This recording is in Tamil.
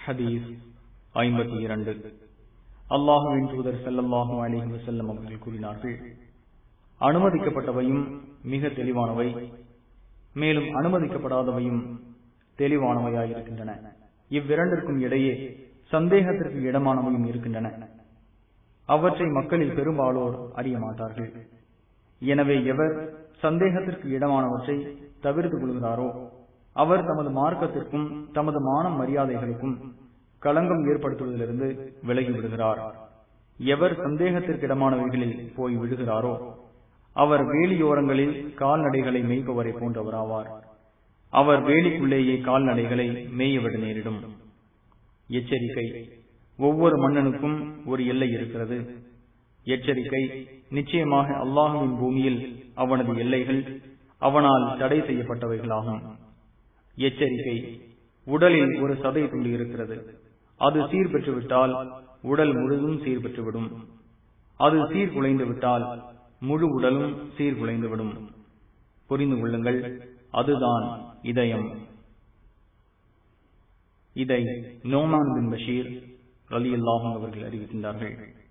ஹதீஸ் ஐம்பத்தி இரண்டு அல்லாஹுவின் தூதர் செல்லல்லாஹு அலிஹி வசல்லம் அவர்கள் கூறினார்கள் அனுமதிக்கப்பட்டவையும் மிக தெளிவானவை மேலும் அனுமதிக்கப்படாதவையும் தெளிவானவையாயிருக்கின்றன இவ்விரண்டிற்கும் இடையே சந்தேகத்திற்கு இடமானவையும் இருக்கின்றன அவற்றை மக்களில் பெரும்பாலோர் அறிய மாட்டார்கள் எனவே எவர் சந்தேகத்திற்கு இடமானவற்றை தவிர்த்து கொள்கிறாரோ அவர் தமது மார்க்கத்திற்கும் தமது மானம் மரியாதைகளுக்கும் களங்கம் ஏற்படுத்துவதிலிருந்து விலகி விடுகிறார் எவர் சந்தேகத்திற்கிடமானவைகளில் போய் விடுகிறாரோ அவர் வேலியோரங்களில் கால்நடைகளை மேய்ப்பவரை போன்றவராவார் அவர் வேலிக்குள்ளேயே கால்நடைகளை மேயவிட நேரிடும் எச்சரிக்கை ஒவ்வொரு மன்னனுக்கும் ஒரு எல்லை இருக்கிறது எச்சரிக்கை நிச்சயமாக அல்லாஹுவின் பூமியில் அவனது எல்லைகள் அவனால் தடை செய்யப்பட்டவைகளாகும் எச்சரிக்கை உடலில் ஒரு சதை துண்டு இருக்கிறது அது சீர்பெற்றுவிட்டால் உடல் முழுதும் சீர்பெற்றுவிடும் அது சீர்குலைந்து விட்டால் முழு உடலும் சீர்குலைந்துவிடும் புரிந்து கொள்ளுங்கள் அதுதான் இதயம் இதை நோமான் பின் பஷீர் அலி அல்லாஹும் அவர்கள் அறிவிக்கின்றார்கள்